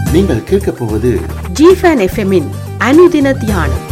நீங்கள் கேட்கப் போவது ஜிஃபன் எஃப்எம்மின் அனுதின தியானம்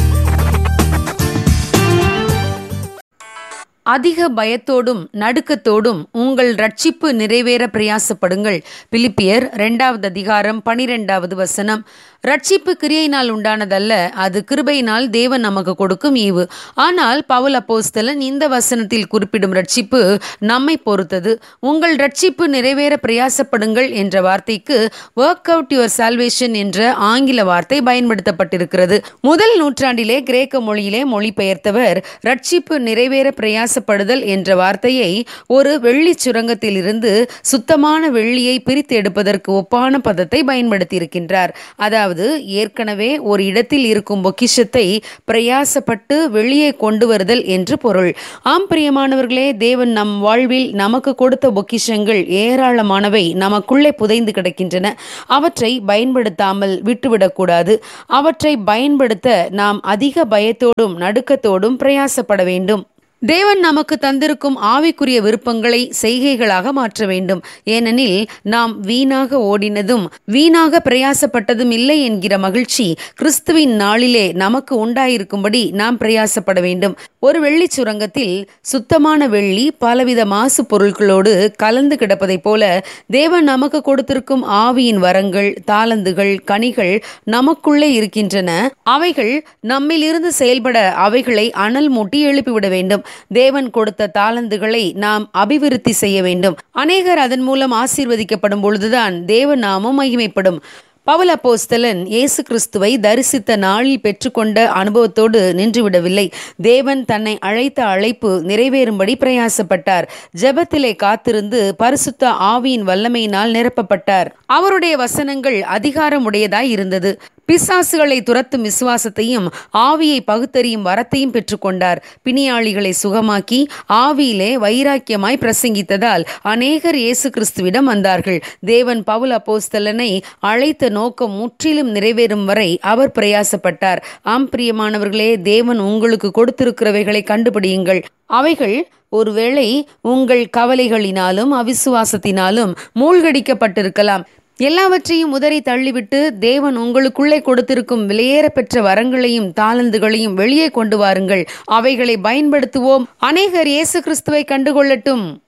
அதிக பயத்தோடும் நடுக்கத்தோடும் உங்கள் ரட்சிப்பு நிறைவேற பிரயாசப்படுங்கள் பிலிப்பியர் இரண்டாவது அதிகாரம் பனிரெண்டாவது வசனம் ரட்சிப்பு கிரியையினால் உண்டானதல்ல அது கிருபையினால் தேவன் நமக்கு கொடுக்கும் ஈவு ஆனால் பவுல் அப்போஸ்தலன் இந்த வசனத்தில் குறிப்பிடும் ரட்சிப்பு நம்மை பொறுத்தது உங்கள் ரட்சிப்பு நிறைவேற பிரயாசப்படுங்கள் என்ற வார்த்தைக்கு ஒர்க் அவுட் யுவர் சால்வேஷன் என்ற ஆங்கில வார்த்தை பயன்படுத்தப்பட்டிருக்கிறது முதல் நூற்றாண்டிலே கிரேக்க மொழியிலே மொழிபெயர்த்தவர் ரட்சிப்பு நிறைவேற பிரயாசப்படுதல் என்ற வார்த்தையை ஒரு வெள்ளி சுரங்கத்திலிருந்து சுத்தமான வெள்ளியை பிரித்து எடுப்பதற்கு ஒப்பான பதத்தை பயன்படுத்தியிருக்கின்றார் அதாவது ஏற்கனவே ஒரு இடத்தில் இருக்கும் பொக்கிஷத்தை பிரயாசப்பட்டு வெளியே கொண்டு வருதல் என்று பொருள் ஆம் பிரியமானவர்களே தேவன் நம் வாழ்வில் நமக்கு கொடுத்த பொக்கிஷங்கள் ஏராளமானவை நமக்குள்ளே புதைந்து கிடக்கின்றன அவற்றை பயன்படுத்தாமல் விட்டுவிடக்கூடாது அவற்றை பயன்படுத்த நாம் அதிக பயத்தோடும் நடுக்கத்தோடும் பிரயாசப்பட வேண்டும் தேவன் நமக்கு தந்திருக்கும் ஆவிக்குரிய விருப்பங்களை செய்கைகளாக மாற்ற வேண்டும் ஏனெனில் நாம் வீணாக ஓடினதும் வீணாக பிரயாசப்பட்டதும் இல்லை என்கிற மகிழ்ச்சி கிறிஸ்துவின் நாளிலே நமக்கு உண்டாயிருக்கும்படி நாம் பிரயாசப்பட வேண்டும் ஒரு வெள்ளி சுரங்கத்தில் சுத்தமான வெள்ளி பலவித மாசு பொருட்களோடு கலந்து கிடப்பதைப் போல தேவன் நமக்கு கொடுத்திருக்கும் ஆவியின் வரங்கள் தாளந்துகள் கனிகள் நமக்குள்ளே இருக்கின்றன அவைகள் நம்மிலிருந்து செயல்பட அவைகளை அனல் மூட்டி எழுப்பிவிட வேண்டும் தேவன் கொடுத்த தாளந்துகளை நாம் அபிவிருத்தி செய்ய வேண்டும் அநேகர் அதன் மூலம் ஆசீர்வதிக்கப்படும் பொழுதுதான் தேவ நாமம் மகிமைப்படும் பவுல் அப்போஸ்தலன் இயேசு கிறிஸ்துவை தரிசித்த நாளில் பெற்றுக்கொண்ட அனுபவத்தோடு நின்றுவிடவில்லை தேவன் தன்னை அழைத்த அழைப்பு நிறைவேறும்படி பிரயாசப்பட்டார் ஜெபத்திலே காத்திருந்து பரிசுத்த ஆவியின் வல்லமையினால் நிரப்பப்பட்டார் அவருடைய வசனங்கள் அதிகாரமுடையதாய் இருந்தது பிசாசுகளை துரத்தும் விசுவாசத்தையும் ஆவியை பகுத்தறியும் வரத்தையும் பெற்றுக்கொண்டார் பிணியாளிகளை சுகமாக்கி ஆவியிலே வைராக்கியமாய் பிரசங்கித்ததால் அநேகர் இயேசு கிறிஸ்துவிடம் வந்தார்கள் தேவன் பவுல் அப்போஸ்தலனை அழைத்த நோக்கம் முற்றிலும் நிறைவேறும் வரை அவர் பிரயாசப்பட்டார் ஆம் பிரியமானவர்களே தேவன் உங்களுக்கு கொடுத்திருக்கிறவைகளை கண்டுபிடியுங்கள் அவைகள் ஒருவேளை உங்கள் கவலைகளினாலும் அவிசுவாசத்தினாலும் மூழ்கடிக்கப்பட்டிருக்கலாம் எல்லாவற்றையும் உதறி தள்ளிவிட்டு தேவன் உங்களுக்குள்ளே கொடுத்திருக்கும் விலையேற பெற்ற வரங்களையும் தாளந்துகளையும் வெளியே கொண்டு வாருங்கள் அவைகளை பயன்படுத்துவோம் அநேகர் இயேசு கிறிஸ்துவை கண்டுகொள்ளட்டும்